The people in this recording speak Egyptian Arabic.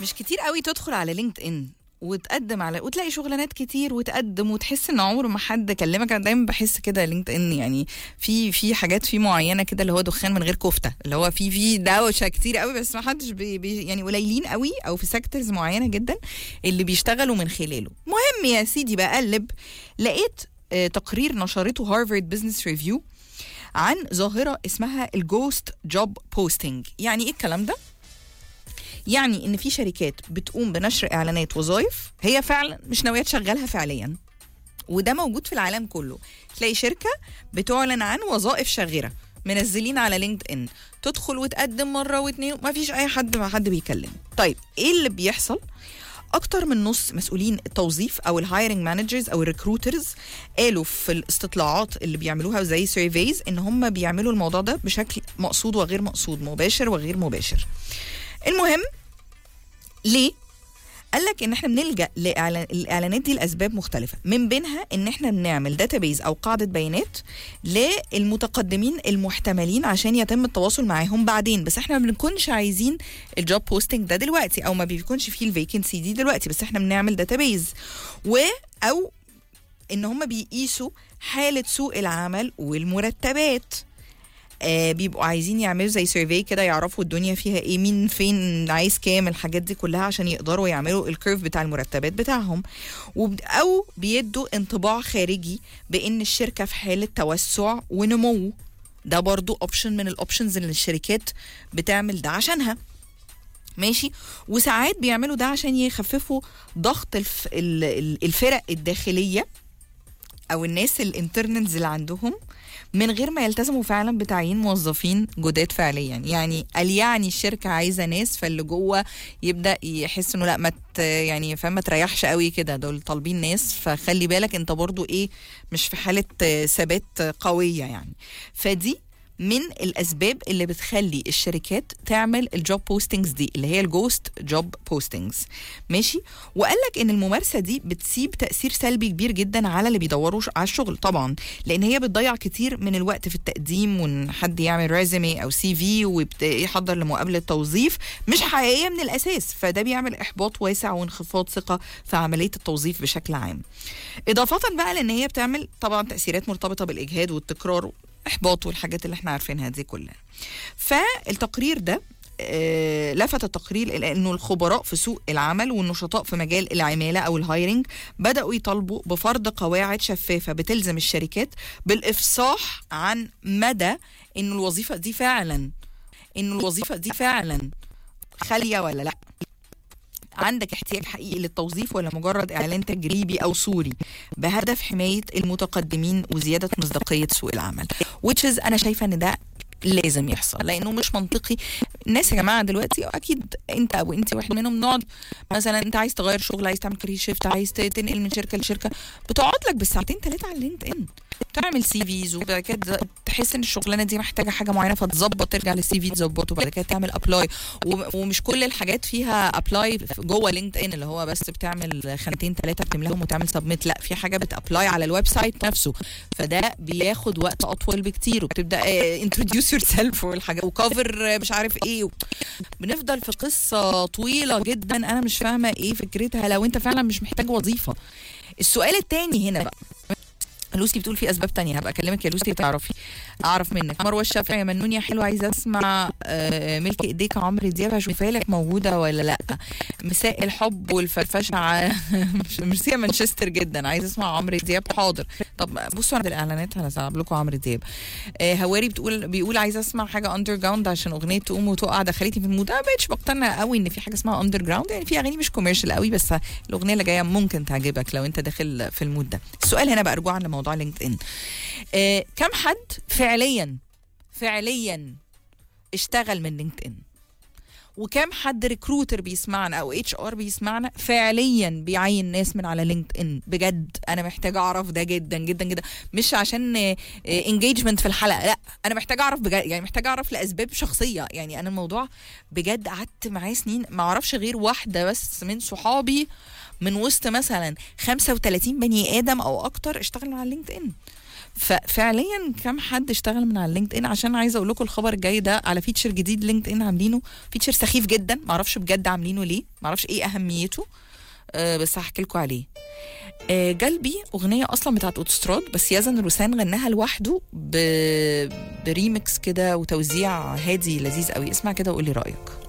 مش كتير قوي تدخل على لينكد ان وتقدم على وتلاقي شغلانات كتير وتقدم وتحس ان عمر ما حد كلمك انا دايما بحس كده لينكد ان يعني في في حاجات فيه معينه كده اللي هو دخان من غير كفته اللي هو في في دوشه كتير قوي بس ما حدش بي بي يعني قليلين قوي او في سيكتورز معينه جدا اللي بيشتغلوا من خلاله مهم يا سيدي بقلب لقيت آه، تقرير نشرته هارفارد بزنس ريفيو عن ظاهره اسمها الجوست جوب بوستنج يعني ايه الكلام ده يعني ان في شركات بتقوم بنشر اعلانات وظائف هي فعلا مش ناويه تشغلها فعليا وده موجود في العالم كله تلاقي شركه بتعلن عن وظائف شاغره منزلين على لينكد ان تدخل وتقدم مره واتنين ما فيش اي حد مع حد بيكلم طيب ايه اللي بيحصل اكتر من نص مسؤولين التوظيف او الهايرنج مانجرز او الريكروترز قالوا في الاستطلاعات اللي بيعملوها زي سيرفيز ان هم بيعملوا الموضوع ده بشكل مقصود وغير مقصود مباشر وغير مباشر المهم ليه قال لك ان احنا بنلجا لإعلان- الاعلانات دي لاسباب مختلفه من بينها ان احنا بنعمل داتابيز او قاعده بيانات للمتقدمين المحتملين عشان يتم التواصل معاهم بعدين بس احنا ما بنكونش عايزين الجوب بوستنج ده دلوقتي او ما بيكونش فيه الفيكنسي دي دلوقتي بس احنا بنعمل داتابيز و او ان هم بيقيسوا حاله سوق العمل والمرتبات آه بيبقوا عايزين يعملوا زي سيرفي كده يعرفوا الدنيا فيها ايه مين فين عايز كام الحاجات دي كلها عشان يقدروا يعملوا الكيرف بتاع المرتبات بتاعهم وب- او بيدوا انطباع خارجي بان الشركه في حاله توسع ونمو ده برضو اوبشن من الاوبشنز اللي الشركات بتعمل ده عشانها ماشي وساعات بيعملوا ده عشان يخففوا ضغط الف... ال- ال- الفرق الداخليه او الناس الانترنز اللي عندهم من غير ما يلتزموا فعلا بتعيين موظفين جداد فعليا يعني قال يعني الشركه عايزه ناس فاللي جوه يبدا يحس انه لا ما ت- يعني فاهم ما تريحش قوي كده دول طالبين ناس فخلي بالك انت برضو ايه مش في حاله آه، ثبات قويه يعني فدي من الاسباب اللي بتخلي الشركات تعمل الجوب بوستنجز دي اللي هي الجوست جوب بوستنجز ماشي وقال لك ان الممارسه دي بتسيب تاثير سلبي كبير جدا على اللي بيدوروا ش- على الشغل طبعا لان هي بتضيع كتير من الوقت في التقديم وان حد يعمل ريزومي او سي في ويحضر لمقابله توظيف مش حقيقيه من الاساس فده بيعمل احباط واسع وانخفاض ثقه في عمليه التوظيف بشكل عام اضافه بقى لان هي بتعمل طبعا تاثيرات مرتبطه بالاجهاد والتكرار احباط والحاجات اللي احنا عارفينها دي كلها فالتقرير ده آه، لفت التقرير الى انه الخبراء في سوق العمل والنشطاء في مجال العماله او الهايرنج بداوا يطالبوا بفرض قواعد شفافه بتلزم الشركات بالافصاح عن مدى انه الوظيفه دي فعلا انه الوظيفه دي فعلا خاليه ولا لا عندك احتياج حقيقي للتوظيف ولا مجرد اعلان تجريبي او صوري بهدف حمايه المتقدمين وزياده مصداقيه سوق العمل which is انا شايفه ان ده لازم يحصل لانه مش منطقي الناس يا جماعه دلوقتي اكيد انت او انت واحد منهم نقعد مثلا انت عايز تغير شغل عايز تعمل كارير شيفت عايز تنقل من شركه لشركه بتقعد لك بالساعتين ثلاثه على لينكد ان تعمل سي فيز وبعد كده تحس ان الشغلانه دي محتاجه حاجه معينه فتظبط ترجع للسي في تظبطه وبعد كده تعمل ابلاي ومش كل الحاجات فيها ابلاي جوه لينكد ان اللي هو بس بتعمل خانتين ثلاثه بتملاهم وتعمل سبميت لا في حاجه بتابلاي على الويب سايت نفسه فده بياخد وقت اطول بكتير وبتبدا انتروديوس يور سيلف والحاجه وكفر مش عارف ايه بنفضل في قصه طويله جدا انا مش فاهمه ايه فكرتها لو انت فعلا مش محتاج وظيفه السؤال التاني هنا بقى لوسي بتقول في اسباب تانية هبقى اكلمك يا لوسي تعرفي اعرف منك مروه الشافعي يا منون يا حلو عايزه اسمع آه، ملك ايديك عمرو دياب اشوفها لك موجوده ولا لا مساء الحب والفرفشه ع- ميرسي يا مانشستر جدا عايزه اسمع عمرو دياب حاضر طب بصوا عند الاعلانات هسحب لكم عمرو دياب آه، هواري بتقول بيقول عايزه اسمع حاجه اندر جراوند عشان اغنيه تقوم وتقع دخلتني في المود انا ما بقتش بقتنع قوي ان في حاجه اسمها اندر جراوند يعني في اغاني مش كوميرشال قوي بس الاغنيه اللي جايه ممكن تعجبك لو انت داخل في المود ده السؤال هنا بقى رجوعا لموضوع لينكد ان آه كم حد فعليا فعليا اشتغل من لينكد ان وكم حد ريكروتر بيسمعنا او اتش ار بيسمعنا فعليا بيعين ناس من على لينكد ان بجد انا محتاجه اعرف ده جدا جدا جدا مش عشان انجيجمنت في الحلقه لا انا محتاجه اعرف بجد يعني محتاجه اعرف لاسباب شخصيه يعني انا الموضوع بجد قعدت معاه سنين ما اعرفش غير واحده بس من صحابي من وسط مثلا 35 بني ادم او اكتر اشتغلوا على لينكد ان ففعليا كم حد اشتغل من على لينكد ان عشان عايزه اقول لكم الخبر الجاي ده على فيتشر جديد لينكد ان عاملينه فيتشر سخيف جدا معرفش بجد عاملينه ليه معرفش ايه اهميته أه بس هحكي لكم عليه آه، جلبي اغنيه اصلا بتاعت اوتوستراد بس يزن روسان غناها لوحده ب... بريمكس كده وتوزيع هادي لذيذ قوي اسمع كده وقولي رايك